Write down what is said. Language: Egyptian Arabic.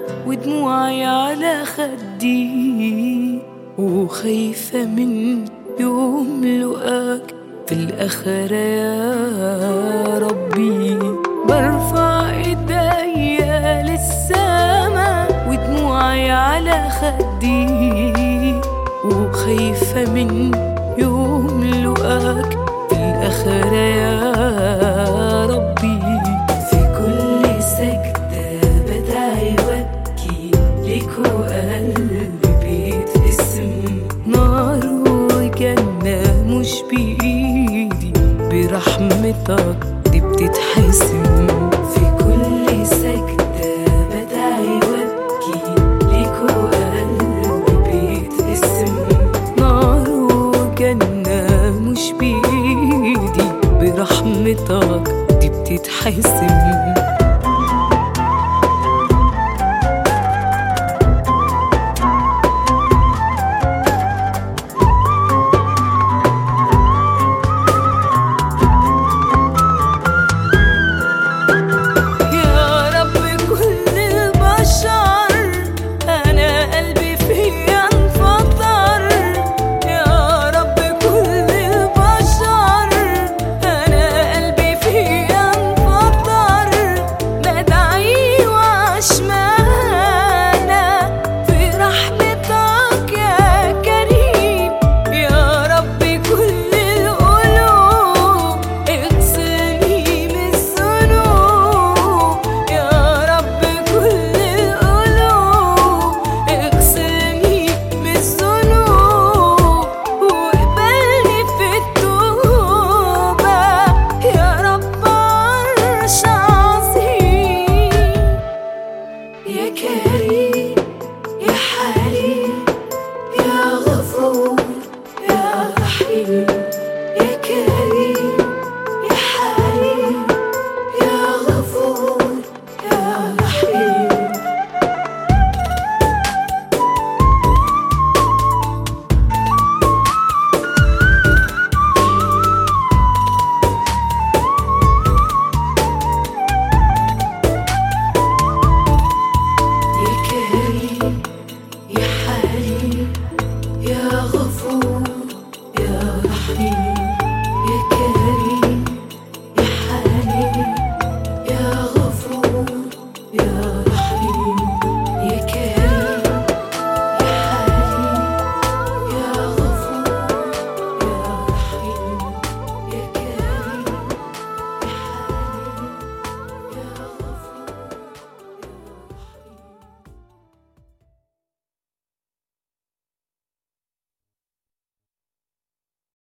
ودموعي على خدي وخايفة من يوم لقاك في الآخرة يا ربي برفع ايديا للسما ودموعي على خدي وخايفة من يوم لقاك في الآخرة يا ربي في كل سجدة بدعي وابكي ليك وقلبي بيتقسم نار وجنة مش بإيدي برحمتك دي بتتحسم في كل سجدة بدعي وابكي ليك وقلبي بيتقسم نار وجنة مش بإيدي برحمتك دي بتتحسم